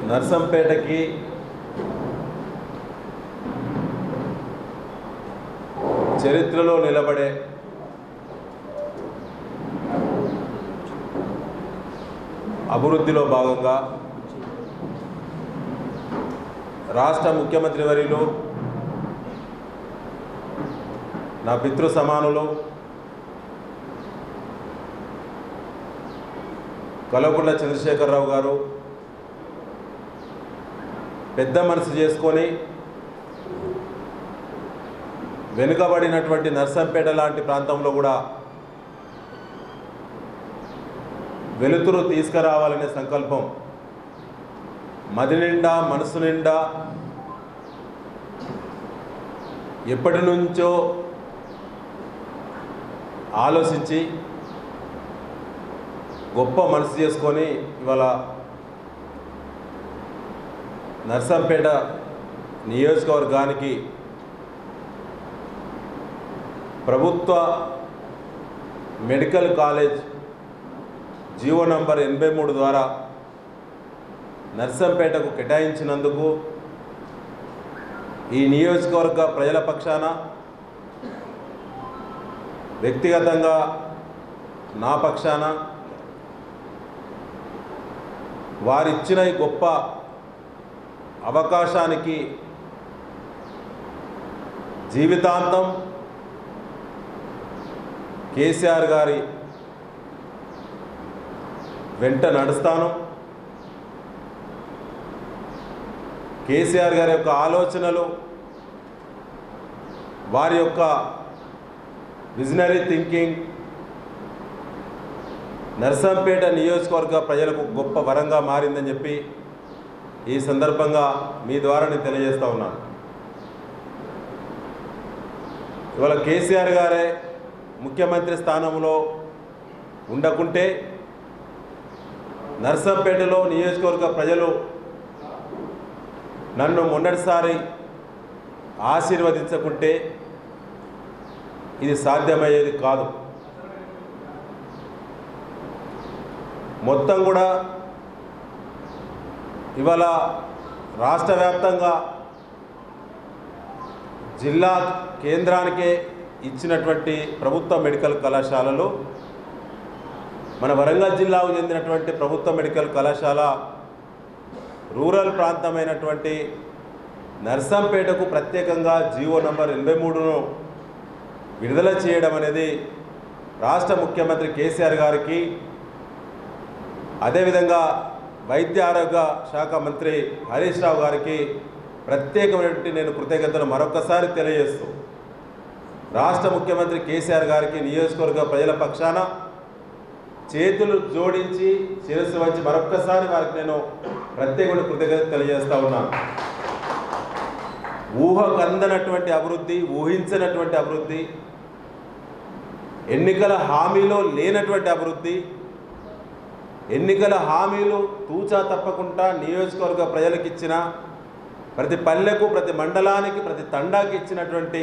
నర్సంపేటకి చరిత్రలో నిలబడే అభివృద్ధిలో భాగంగా రాష్ట్ర ముఖ్యమంత్రి వర్యులు నా పితృ సమానులు కలవకుంట్ల చంద్రశేఖరరావు గారు పెద్ద మనసు చేసుకొని వెనుకబడినటువంటి నర్సంపేట లాంటి ప్రాంతంలో కూడా వెలుతురు తీసుకురావాలనే సంకల్పం మది నిండా మనసు నిండా ఎప్పటి నుంచో ఆలోచించి గొప్ప మనసు చేసుకొని ఇవాళ నర్సంపేట నియోజకవర్గానికి ప్రభుత్వ మెడికల్ కాలేజ్ జీవో నంబర్ ఎనభై మూడు ద్వారా నర్సంపేటకు కేటాయించినందుకు ఈ నియోజకవర్గ ప్రజల పక్షాన వ్యక్తిగతంగా నా పక్షాన వారిచ్చిన ఈ గొప్ప అవకాశానికి జీవితాంతం కేసీఆర్ గారి వెంట నడుస్తాను కేసీఆర్ గారి యొక్క ఆలోచనలు వారి యొక్క విజనరీ థింకింగ్ నర్సంపేట నియోజకవర్గ ప్రజలకు గొప్ప వరంగా మారిందని చెప్పి ఈ సందర్భంగా మీ ద్వారా నేను తెలియజేస్తా ఉన్నాను ఇవాళ కేసీఆర్ గారే ముఖ్యమంత్రి స్థానంలో ఉండకుంటే నర్సంపేటలో నియోజకవర్గ ప్రజలు నన్ను మొన్నటిసారి ఆశీర్వదించకుంటే ఇది సాధ్యమయ్యేది కాదు మొత్తం కూడా ఇవాళ రాష్ట్ర వ్యాప్తంగా జిల్లా కేంద్రానికే ఇచ్చినటువంటి ప్రభుత్వ మెడికల్ కళాశాలలు మన వరంగల్ జిల్లాకు చెందినటువంటి ప్రభుత్వ మెడికల్ కళాశాల రూరల్ ప్రాంతమైనటువంటి నర్సంపేటకు ప్రత్యేకంగా జీవో నంబర్ ఎనభై మూడును విడుదల చేయడం అనేది రాష్ట్ర ముఖ్యమంత్రి కేసీఆర్ గారికి అదేవిధంగా వైద్య ఆరోగ్య శాఖ మంత్రి హరీష్ రావు గారికి ప్రత్యేకమైనటువంటి నేను కృతజ్ఞతలు మరొకసారి తెలియజేస్తూ రాష్ట్ర ముఖ్యమంత్రి కేసీఆర్ గారికి నియోజకవర్గ ప్రజల పక్షాన చేతులు జోడించి శిరస్సు వంచి మరొక్కసారి వారికి నేను ప్రత్యేకమైన కృతజ్ఞత తెలియజేస్తా ఉన్నాను ఊహకు అందనటువంటి అభివృద్ధి ఊహించినటువంటి అభివృద్ధి ఎన్నికల హామీలో లేనటువంటి అభివృద్ధి ఎన్నికల హామీలు తూచా తప్పకుండా నియోజకవర్గ ప్రజలకు ఇచ్చిన ప్రతి పల్లెకు ప్రతి మండలానికి ప్రతి తండాకి ఇచ్చినటువంటి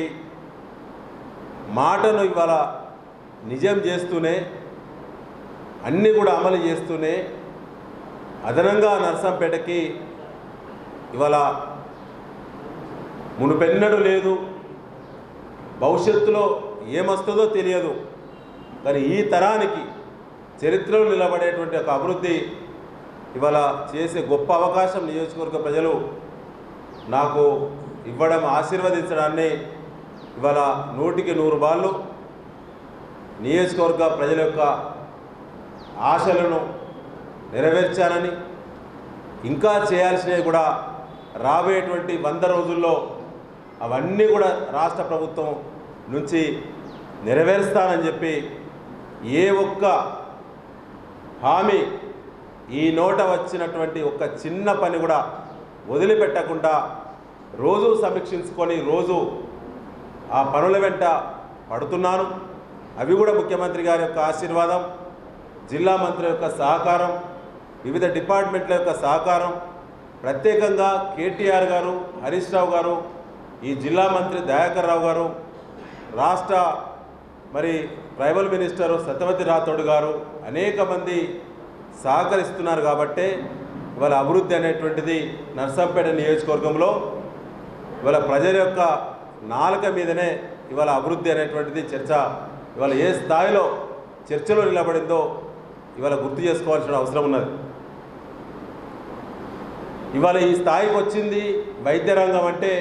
మాటను ఇవాళ నిజం చేస్తూనే అన్నీ కూడా అమలు చేస్తూనే అదనంగా నర్సంపేటకి ఇవాళ మునుపెన్నడూ లేదు భవిష్యత్తులో ఏమొస్తుందో తెలియదు కానీ ఈ తరానికి చరిత్రలో నిలబడేటువంటి ఒక అభివృద్ధి ఇవాళ చేసే గొప్ప అవకాశం నియోజకవర్గ ప్రజలు నాకు ఇవ్వడం ఆశీర్వదించడాన్ని ఇవాళ నూటికి నూరు బాళ్ళు నియోజకవర్గ ప్రజల యొక్క ఆశలను నెరవేర్చానని ఇంకా చేయాల్సినవి కూడా రాబోయేటువంటి వంద రోజుల్లో అవన్నీ కూడా రాష్ట్ర ప్రభుత్వం నుంచి నెరవేరుస్తానని చెప్పి ఏ ఒక్క హామీ ఈ నోట వచ్చినటువంటి ఒక చిన్న పని కూడా వదిలిపెట్టకుండా రోజు సమీక్షించుకొని రోజు ఆ పనుల వెంట పడుతున్నాను అవి కూడా ముఖ్యమంత్రి గారి యొక్క ఆశీర్వాదం జిల్లా మంత్రి యొక్క సహకారం వివిధ డిపార్ట్మెంట్ల యొక్క సహకారం ప్రత్యేకంగా కేటీఆర్ గారు హరీష్ రావు గారు ఈ జిల్లా మంత్రి దయాకర్ రావు గారు రాష్ట్ర మరి ట్రైబల్ మినిస్టర్ సత్యవతి రాథోడ్ గారు అనేక మంది సహకరిస్తున్నారు కాబట్టే ఇవాళ అభివృద్ధి అనేటువంటిది నర్సంపేట నియోజకవర్గంలో ఇవాళ ప్రజల యొక్క నాలుక మీదనే ఇవాళ అభివృద్ధి అనేటువంటిది చర్చ ఇవాళ ఏ స్థాయిలో చర్చలో నిలబడిందో ఇవాళ గుర్తు చేసుకోవాల్సిన అవసరం ఉన్నది ఇవాళ ఈ స్థాయికి వచ్చింది వైద్య రంగం అంటే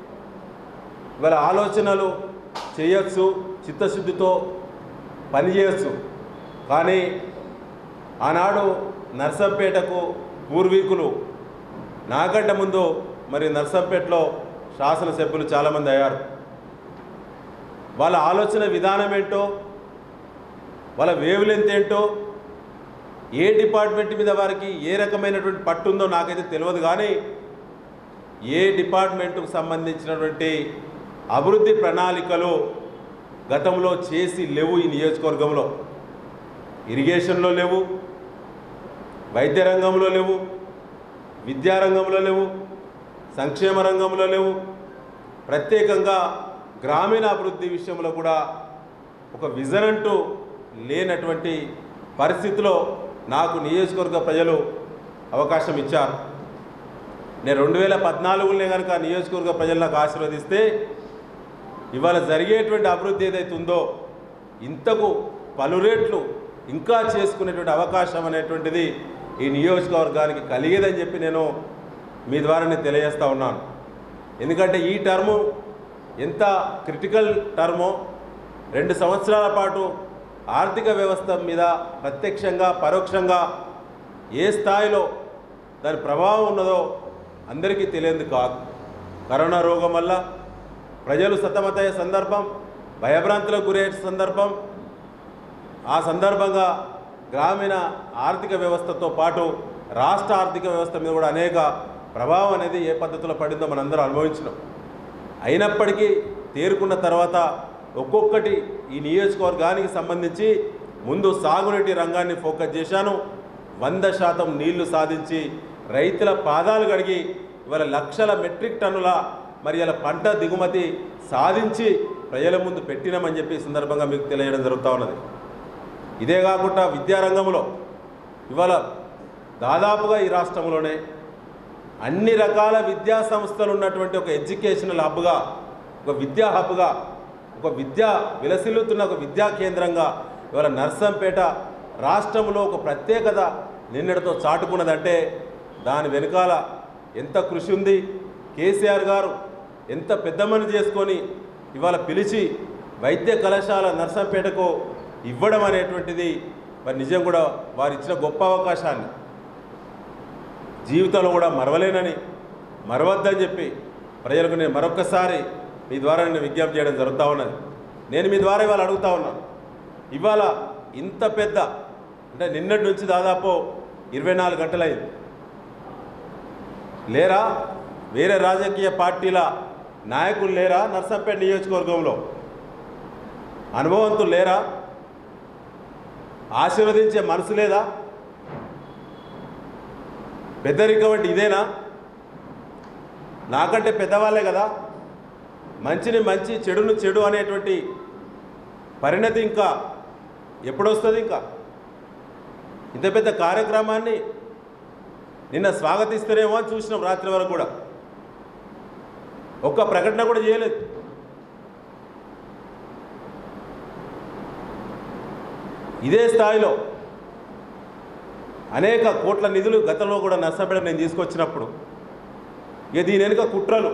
ఇవాళ ఆలోచనలు చేయొచ్చు చిత్తశుద్ధితో పని చేయొచ్చు కానీ ఆనాడు నర్సంపేటకు పూర్వీకులు నాకంటే ముందు మరి నర్సంపేటలో శాసనసభ్యులు చాలామంది అయ్యారు వాళ్ళ ఆలోచన విధానం ఏంటో వాళ్ళ వేవ్లెంత్ ఏంటో ఏ డిపార్ట్మెంట్ మీద వారికి ఏ రకమైనటువంటి పట్టు ఉందో నాకైతే తెలియదు కానీ ఏ డిపార్ట్మెంట్కు సంబంధించినటువంటి అభివృద్ధి ప్రణాళికలు గతంలో చేసి లేవు ఈ నియోజకవర్గంలో ఇరిగేషన్లో లేవు వైద్య రంగంలో లేవు విద్యారంగంలో లేవు సంక్షేమ రంగంలో లేవు ప్రత్యేకంగా గ్రామీణ అభివృద్ధి విషయంలో కూడా ఒక విజన్ అంటూ లేనటువంటి పరిస్థితిలో నాకు నియోజకవర్గ ప్రజలు అవకాశం ఇచ్చారు నేను రెండు వేల పద్నాలుగులోనే కనుక నియోజకవర్గ ప్రజలు నాకు ఆశీర్వదిస్తే ఇవాళ జరిగేటువంటి అభివృద్ధి ఏదైతే ఉందో ఇంతకు పలు రేట్లు ఇంకా చేసుకునేటువంటి అవకాశం అనేటువంటిది ఈ నియోజకవర్గానికి కలిగేదని చెప్పి నేను మీ ద్వారా నేను తెలియజేస్తా ఉన్నాను ఎందుకంటే ఈ టర్ము ఎంత క్రిటికల్ టర్మో రెండు సంవత్సరాల పాటు ఆర్థిక వ్యవస్థ మీద ప్రత్యక్షంగా పరోక్షంగా ఏ స్థాయిలో దాని ప్రభావం ఉన్నదో అందరికీ తెలియదు కాదు కరోనా రోగం వల్ల ప్రజలు సతమతయ్యే సందర్భం భయభ్రాంతులకు గురయ్యే సందర్భం ఆ సందర్భంగా గ్రామీణ ఆర్థిక వ్యవస్థతో పాటు రాష్ట్ర ఆర్థిక వ్యవస్థ మీద కూడా అనేక ప్రభావం అనేది ఏ పద్ధతిలో పడిందో మనందరం అనుభవించినాం అయినప్పటికీ తేరుకున్న తర్వాత ఒక్కొక్కటి ఈ నియోజకవర్గానికి సంబంధించి ముందు సాగునీటి రంగాన్ని ఫోకస్ చేశాను వంద శాతం నీళ్లు సాధించి రైతుల పాదాలు కడిగి ఇవాళ లక్షల మెట్రిక్ టన్నుల మరి ఇలా పంట దిగుమతి సాధించి ప్రజల ముందు పెట్టినామని చెప్పి ఈ సందర్భంగా మీకు తెలియడం జరుగుతూ ఉన్నది ఇదే కాకుండా విద్యారంగంలో ఇవాళ దాదాపుగా ఈ రాష్ట్రంలోనే అన్ని రకాల విద్యా సంస్థలు ఉన్నటువంటి ఒక ఎడ్యుకేషనల్ హబ్గా ఒక విద్యా హబ్గా ఒక విద్యా విలసిల్లుతున్న ఒక విద్యా కేంద్రంగా ఇవాళ నర్సంపేట రాష్ట్రంలో ఒక ప్రత్యేకత నిన్నటితో చాటుకున్నదంటే దాని వెనుకాల ఎంత కృషి ఉంది కేసీఆర్ గారు ఎంత పెద్ద మని చేసుకొని ఇవాళ పిలిచి వైద్య కళాశాల నర్సంపేటకు ఇవ్వడం అనేటువంటిది మరి నిజం కూడా వారు ఇచ్చిన గొప్ప అవకాశాన్ని జీవితంలో కూడా మరవలేనని మరవద్దని చెప్పి ప్రజలకు నేను మరొక్కసారి మీ ద్వారా నేను విజ్ఞప్తి చేయడం జరుగుతూ ఉన్నది నేను మీ ద్వారా ఇవాళ అడుగుతా ఉన్నాను ఇవాళ ఇంత పెద్ద అంటే నిన్నటి నుంచి దాదాపు ఇరవై నాలుగు గంటలైంది లేరా వేరే రాజకీయ పార్టీల నాయకులు లేరా నర్సంపేట నియోజకవర్గంలో అనుభవంతులు లేరా ఆశీర్వదించే మనసు లేదా పెద్దరికం అంటే ఇదేనా నాకంటే పెద్దవాళ్ళే కదా మంచిని మంచి చెడును చెడు అనేటువంటి పరిణతి ఇంకా ఎప్పుడొస్తుంది ఇంకా ఇంత పెద్ద కార్యక్రమాన్ని నిన్న స్వాగతిస్తేనేమో అని చూసినాం రాత్రి వరకు కూడా ఒక్క ప్రకటన కూడా చేయలేదు ఇదే స్థాయిలో అనేక కోట్ల నిధులు గతంలో కూడా నష్టపడి నేను తీసుకొచ్చినప్పుడు ఇక దీని వెనుక కుట్రలు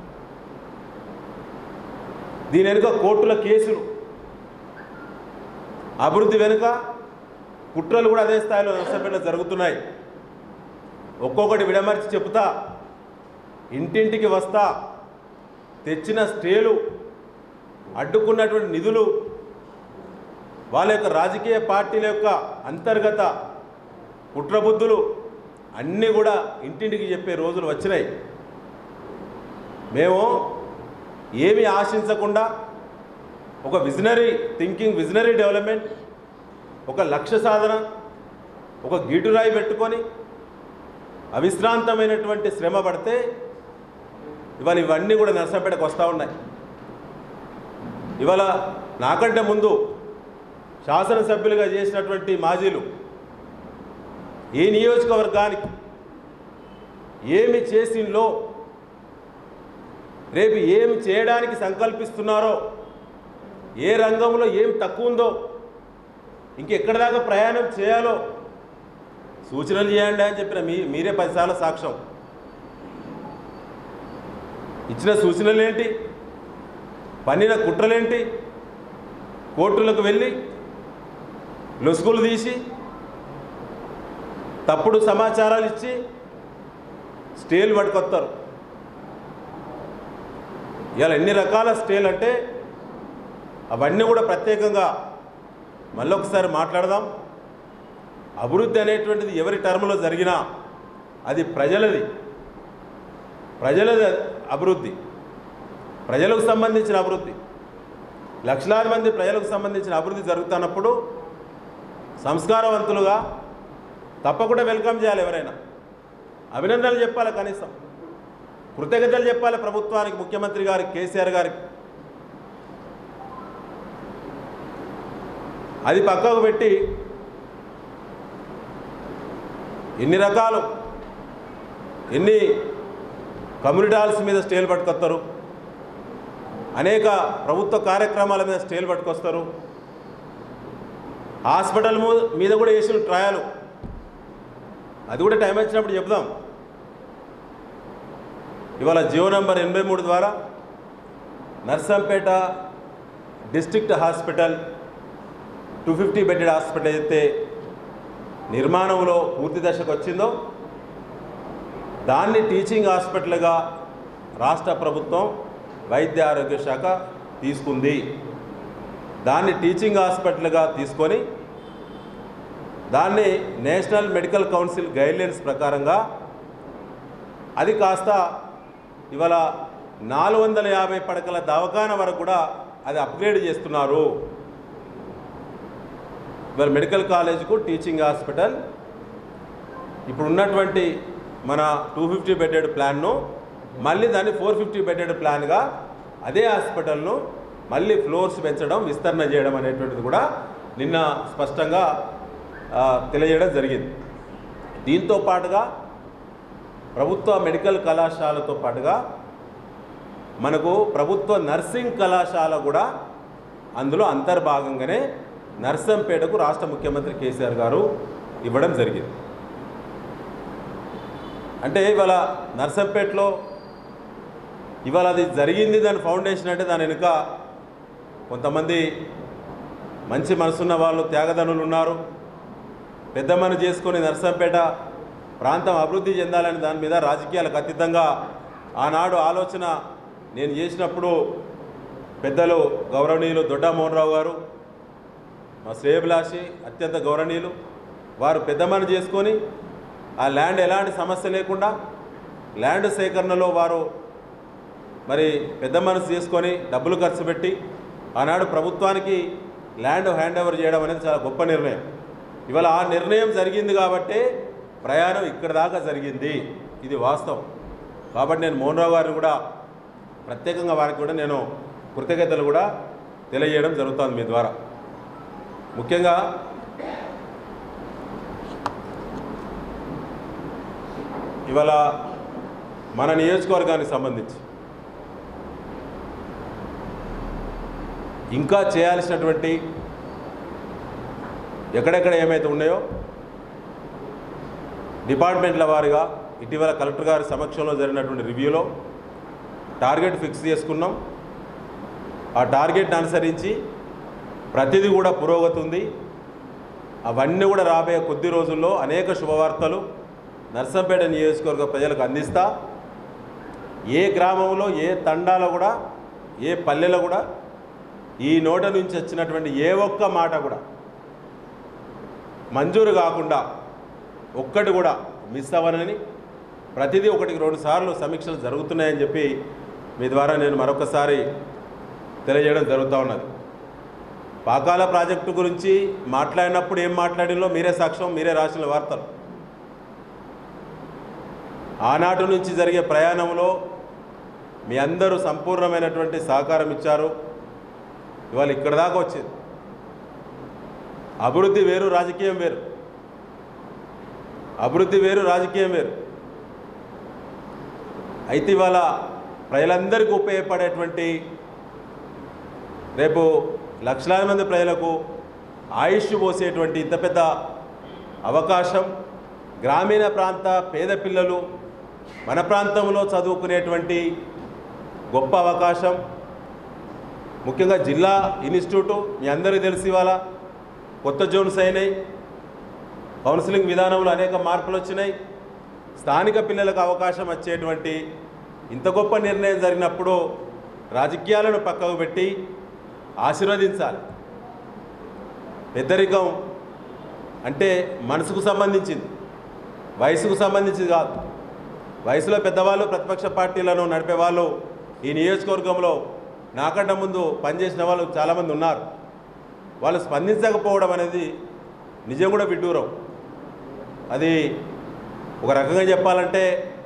దీని వెనుక కోర్టుల కేసులు అభివృద్ధి వెనుక కుట్రలు కూడా అదే స్థాయిలో నష్టపేట జరుగుతున్నాయి ఒక్కొక్కటి విడమర్చి చెప్తా ఇంటింటికి వస్తా తెచ్చిన స్టేలు అడ్డుకున్నటువంటి నిధులు వాళ్ళ యొక్క రాజకీయ పార్టీల యొక్క అంతర్గత కుట్రబుద్ధులు అన్నీ కూడా ఇంటింటికి చెప్పే రోజులు వచ్చినాయి మేము ఏమి ఆశించకుండా ఒక విజనరీ థింకింగ్ విజనరీ డెవలప్మెంట్ ఒక లక్ష్య సాధన ఒక గీటురాయి పెట్టుకొని అవిశ్రాంతమైనటువంటి శ్రమ పడితే ఇవాళ ఇవన్నీ కూడా నర్సంపేటకు వస్తూ ఉన్నాయి ఇవాళ నాకంటే ముందు శాసనసభ్యులుగా చేసినటువంటి మాజీలు ఈ నియోజకవర్గానికి ఏమి చేసిందో రేపు ఏమి చేయడానికి సంకల్పిస్తున్నారో ఏ రంగంలో ఏం తక్కువ ఉందో ఇంకెక్కడి దాకా ప్రయాణం చేయాలో సూచనలు చేయండి అని చెప్పిన మీ మీరే పదిసార్లు సాక్ష్యం ఇచ్చిన సూచనలు ఏంటి పన్నిన కుట్రలేంటి కోర్టులకు వెళ్ళి లొసుగులు తీసి తప్పుడు సమాచారాలు ఇచ్చి స్టేలు పట్టుకొస్తారు ఇవాళ ఎన్ని రకాల స్టేలు అంటే అవన్నీ కూడా ప్రత్యేకంగా మళ్ళొకసారి మాట్లాడదాం అభివృద్ధి అనేటువంటిది ఎవరి టర్మ్లో జరిగినా అది ప్రజలది ప్రజలది అభివృద్ధి ప్రజలకు సంబంధించిన అభివృద్ధి లక్షలాది మంది ప్రజలకు సంబంధించిన అభివృద్ధి జరుగుతున్నప్పుడు సంస్కారవంతులుగా తప్పకుండా వెల్కమ్ చేయాలి ఎవరైనా అభినందనలు చెప్పాలి కనీసం కృతజ్ఞతలు చెప్పాలి ప్రభుత్వానికి ముఖ్యమంత్రి గారికి కేసీఆర్ గారికి అది పక్కకు పెట్టి ఎన్ని రకాలు ఎన్ని కమ్యూనిటీ హాల్స్ మీద స్టేలు పట్టుకొస్తారు అనేక ప్రభుత్వ కార్యక్రమాల మీద స్టేలు పట్టుకొస్తారు హాస్పిటల్ ము- మీద కూడా వేసిన ట్రయలు అది కూడా టైం వచ్చినప్పుడు చెప్దాం ఇవాళ జియో నంబర్ ఎనభై మూడు ద్వారా Narsampet district hospital two fifty bedded hospital అయితే నిర్మాణంలో పూర్తి దశకు వచ్చిందో దాన్ని టీచింగ్ హాస్పిటల్గా రాష్ట్ర ప్రభుత్వం వైద్య ఆరోగ్య శాఖ తీసుకుంది దాన్ని టీచింగ్ హాస్పిటల్గా తీసుకొని దాన్ని నేషనల్ మెడికల్ కౌన్సిల్ గైడ్లైన్స్ ప్రకారంగా అది కాస్త ఇవాళ నాలుగు వందల యాభై పడకల దవాఖాన వరకు కూడా అది అప్గ్రేడ్ చేస్తున్నారు ఇవాళ మెడికల్ కాలేజ్కు టీచింగ్ హాస్పిటల్ ఇప్పుడు ఉన్నటువంటి మన టూ ఫిఫ్టీ బెడెడ్ ప్లాన్ను మళ్ళీ దాన్ని ఫోర్ ఫిఫ్టీ బెడెడ్ ప్లాన్గా అదే హాస్పిటల్ను మళ్ళీ ఫ్లోర్స్ పెంచడం విస్తరణ చేయడం అనేటువంటిది కూడా నిన్న స్పష్టంగా ఆ, తెలియజేయడం జరిగింది దీంతో పాటుగా ప్రభుత్వ మెడికల్ కళాశాలతో పాటుగా మనకు ప్రభుత్వ నర్సింగ్ కళాశాల కూడా అందులో అంతర్భాగంగానే నర్సంపేటకు రాష్ట్ర ముఖ్యమంత్రి కేసీఆర్ గారు ఇవ్వడం జరిగింది అంటే ఇవాళ నర్సంపేటలో ఇవాళ అది జరిగింది దాని ఫౌండేషన్ అంటే దాని వెనుక కొంతమంది మంచి మనసున్న వాళ్ళు త్యాగదనులు ఉన్నారు పెద్ద మన చేసుకొని నర్సంపేట ప్రాంతం అభివృద్ధి చెందాలని దాని మీద రాజకీయాలకు అతీతంగా ఆనాడు ఆలోచన నేను చేసినప్పుడు పెద్దలు గౌరవనీయులు దొడ్డ మోహన్ రావు గారు మా శ్రేయభిలాషి అత్యంత గౌరవనీయులు వారు పెద్ద మన చేసుకొని ఆ ల్యాండ్ ఎలాంటి సమస్య లేకుండా ల్యాండ్ సేకరణలో వారు మరి పెద్ద మనసు చేసుకొని డబ్బులు ఖర్చు పెట్టి ఆనాడు ప్రభుత్వానికి ల్యాండ్ హ్యాండ్ ఓవర్ చేయడం అనేది చాలా గొప్ప నిర్ణయం ఇవాళ ఆ నిర్ణయం జరిగింది కాబట్టే ప్రయాణం ఇక్కడ దాకా జరిగింది ఇది వాస్తవం కాబట్టి నేను మోహన్ రావు గారిని కూడా ప్రత్యేకంగా వారికి కూడా నేను కృతజ్ఞతలు కూడా తెలియజేయడం జరుగుతుంది మీ ద్వారా ముఖ్యంగా ఇవాళ మన నియోజకవర్గానికి సంబంధించి ఇంకా చేయాల్సినటువంటి ఎక్కడెక్కడ ఏమైతే ఉన్నాయో డిపార్ట్మెంట్ల వారిగా ఇటీవల కలెక్టర్ గారి సమక్షంలో జరిగినటువంటి రివ్యూలో టార్గెట్ ఫిక్స్ చేసుకున్నాం ఆ టార్గెట్ని అనుసరించి ప్రతిదీ కూడా పురోగతి ఉంది అవన్నీ కూడా రాబోయే కొద్ది రోజుల్లో అనేక శుభవార్తలు నర్సంపేట నియోజకవర్గ ప్రజలకు అందిస్తా ఏ గ్రామంలో ఏ తండాలో కూడా ఏ పల్లెలో కూడా ఈ నోట నుంచి వచ్చినటువంటి ఏ ఒక్క మాట కూడా మంజూరు కాకుండా ఒక్కటి కూడా మిస్ అవ్వనని ప్రతిదీ ఒకటికి రెండు సార్లు సమీక్షలు జరుగుతున్నాయని చెప్పి మీ ద్వారా నేను మరొకసారి తెలియజేయడం జరుగుతూ ఉన్నది పాకాల ప్రాజెక్టు గురించి మాట్లాడినప్పుడు ఏం మాట్లాడిందో మీరే సాక్ష్యం మీరే రాసిన వార్తలు ఆనాటి నుంచి జరిగే ప్రయాణంలో మీ అందరూ సంపూర్ణమైనటువంటి సహకారం ఇచ్చారు ఇవాళ ఇక్కడ దాకా వచ్చింది అభివృద్ధి వేరు రాజకీయం వేరు అభివృద్ధి వేరు రాజకీయం వేరు అయితే ఇవాళ ప్రజలందరికీ ఉపయోగపడేటువంటి రేపు లక్షలాది మంది ప్రజలకు ఆయుష్ పోసేటువంటి ఇంత పెద్ద అవకాశం గ్రామీణ ప్రాంత పేద పిల్లలు మన ప్రాంతంలో చదువుకునేటువంటి గొప్ప అవకాశం ముఖ్యంగా జిల్లా ఇన్స్టిట్యూటు మీ అందరికీ తెలిసి ఇవాళ కొత్త జోన్స్ అయినాయి కౌన్సిలింగ్ విధానంలో అనేక మార్పులు వచ్చినాయి స్థానిక పిల్లలకు అవకాశం వచ్చేటువంటి ఇంత గొప్ప నిర్ణయం జరిగినప్పుడు రాజకీయాలను పక్కకు పెట్టి ఆశీర్వదించాలి పెద్దరికం అంటే మనసుకు సంబంధించింది వయసుకు సంబంధించింది కాదు వయసులో పెద్దవాళ్ళు ప్రతిపక్ష పార్టీలను నడిపే వాళ్ళు ఈ నియోజకవర్గంలో నాకంటే ముందు పనిచేసిన వాళ్ళు చాలామంది ఉన్నారు వాళ్ళు స్పందించకపోవడం అనేది నిజం కూడా విడ్డూరం అది ఒక రకంగా చెప్పాలంటే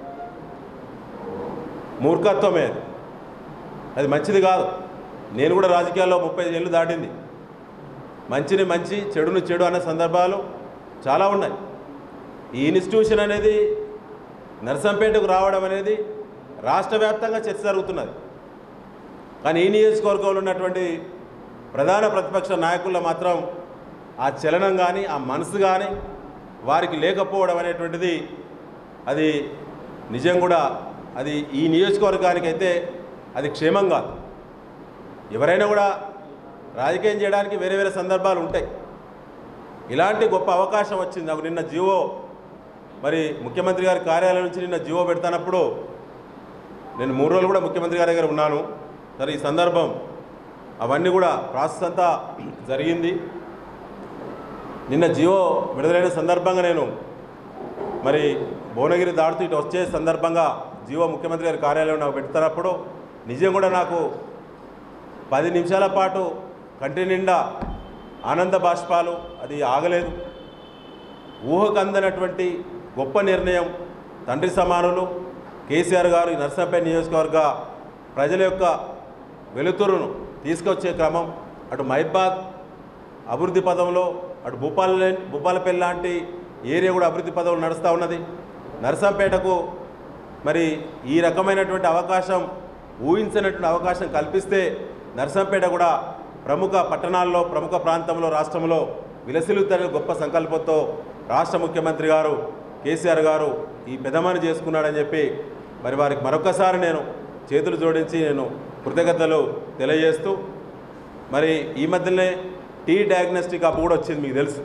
మూర్ఖత్వమే అది. అది మంచిది కాదు నేను కూడా రాజకీయాల్లో ముప్పై ఏళ్ళు దాటింది మంచిని మంచి చెడుని చెడు అనే సందర్భాలు చాలా ఉన్నాయి ఈ ఇన్స్టిట్యూషన్ అనేది నర్సంపేటకు రావడం అనేది రాష్ట్ర వ్యాప్తంగా చర్చ జరుగుతున్నది కానీ ఈ నియోజకవర్గంలో ఉన్నటువంటి ప్రధాన ప్రతిపక్ష నాయకుల్లో మాత్రం ఆ చలనం కానీ ఆ మనసు కానీ వారికి లేకపోవడం అనేటువంటిది అది నిజం కూడా అది ఈ నియోజకవర్గానికైతే అది క్షేమం కాదు ఎవరైనా కూడా రాజకీయం చేయడానికి వేరే వేరే సందర్భాలు ఉంటాయి ఇలాంటి గొప్ప అవకాశం వచ్చింది నాకు నిన్న జీవో మరి ముఖ్యమంత్రి గారి కార్యాలయం నుంచి నిన్న జీవో పెడతానప్పుడు నేను మూడు రోజులు కూడా ముఖ్యమంత్రి గారి దగ్గర ఉన్నాను సరే ఈ సందర్భం అవన్నీ కూడా ప్రాసెస్ అంతా జరిగింది నిన్న జియో విడుదలైన సందర్భంగా నేను మరి భువనగిరి దాడుతూ ఇటు వచ్చే సందర్భంగా జియో ముఖ్యమంత్రి గారి కార్యాలయం నాకు పెడుతున్నప్పుడు నిజం కూడా నాకు పది నిమిషాల పాటు కంటి నిండా ఆనంద బాష్పాలు అది ఆగలేదు ఊహకు అందనటువంటి గొప్ప నిర్ణయం తండ్రి సమానులు కేసీఆర్ గారు ఈ నర్సంపేట నియోజకవర్గ ప్రజల యొక్క వెలుతురును తీసుకొచ్చే క్రమం అటు మైబాద్ అభివృద్ధి పదంలో అటు భూపాల భూపాలపల్లి లాంటి ఏరియా కూడా అభివృద్ధి పదంలో నడుస్తూ ఉన్నది నర్సంపేటకు మరి ఈ రకమైనటువంటి అవకాశం ఊహించినటువంటి అవకాశం కల్పిస్తే నర్సంపేట కూడా ప్రముఖ పట్టణాల్లో ప్రముఖ ప్రాంతంలో రాష్ట్రంలో విలసిల్లుతని గొప్ప సంకల్పంతో రాష్ట్ర ముఖ్యమంత్రి గారు కేసీఆర్ గారు ఈ పెదమని చేసుకున్నాడని చెప్పి మరి వారికి మరొకసారి నేను చేతులు జోడించి నేను కృతజ్ఞతలు తెలియజేస్తూ మరి ఈ మధ్యనే టీ డయాగ్నోస్టిక్ అప్ కూడా వచ్చింది మీకు తెలుసు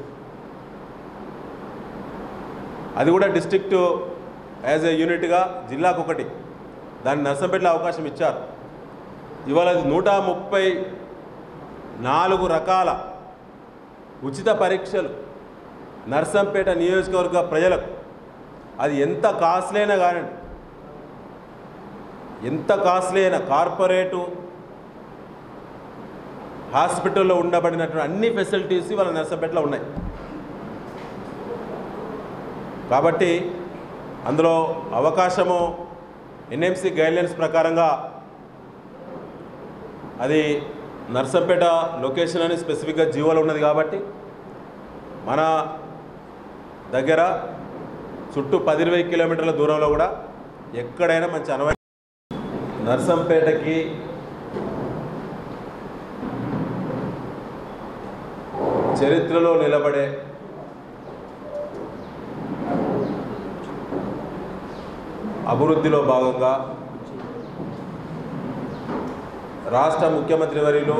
అది కూడా డిస్ట్రిక్ట్ యాజ్ ఏ యూనిట్గా జిల్లాకు ఒకటి దాన్ని నర్సంపేటలో అవకాశం ఇచ్చారు ఇవాళ అది నూట ముప్పై నాలుగు రకాల ఉచిత పరీక్షలు నర్సంపేట నియోజకవర్గ ప్రజలకు అది ఎంత కాస్ట్లీ అయినా కానివ్వండి ఎంత కాస్ట్లీ అయినా కార్పొరేటు హాస్పిటల్లో ఉండబడినటువంటి అన్ని ఫెసిలిటీస్ వాళ్ళ నర్సంపేటలో ఉన్నాయి కాబట్టి అందులో అవకాశము ఎన్ఎంసి గైడ్లైన్స్ ప్రకారంగా అది నర్సంపేట లొకేషన్ అని స్పెసిఫిక్గా జీవోలో ఉన్నది కాబట్టి మన దగ్గర చుట్టూ పది ఇరవై కిలోమీటర్ల దూరంలో కూడా ఎక్కడైనా మంచి అనువై నర్సంపేటకి చరిత్రలో నిలబడే అభివృద్ధిలో భాగంగా రాష్ట్ర ముఖ్యమంత్రి వర్యులు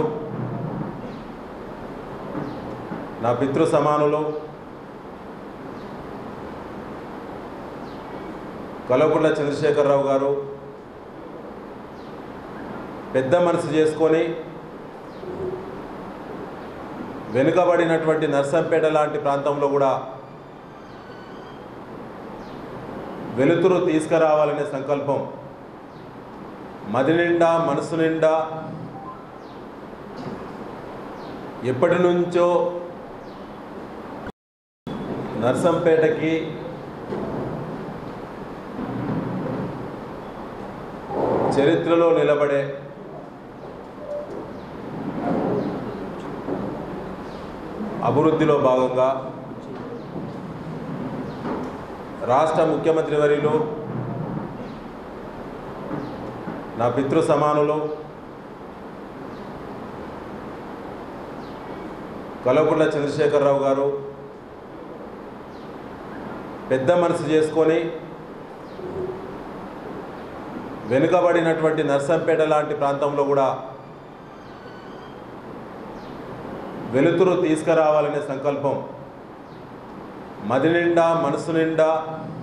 నా పితృ సమానులు కలవకుంట్ల చంద్రశేఖరరావు గారు పెద్ద మనసు చేసుకొని వెనుకబడినటువంటి నర్సంపేట లాంటి ప్రాంతంలో కూడా వెలుతురు తీసుకురావాలనే సంకల్పం మది నిండా మనసు నిండా ఎప్పటి నుంచో నర్సంపేటకి చరిత్రలో నిలబడే అభివృద్ధిలో భాగంగా రాష్ట్ర ముఖ్యమంత్రి వర్యులు నా పితృ సమానులు కలవకుంట్ల చంద్రశేఖరరావు గారు పెద్ద మనసు చేసుకొని వెనుకబడినటువంటి నర్సంపేట లాంటి ప్రాంతంలో కూడా వెలుతురు తీసుకురావాలనే సంకల్పం మది నిండా మనసు నిండా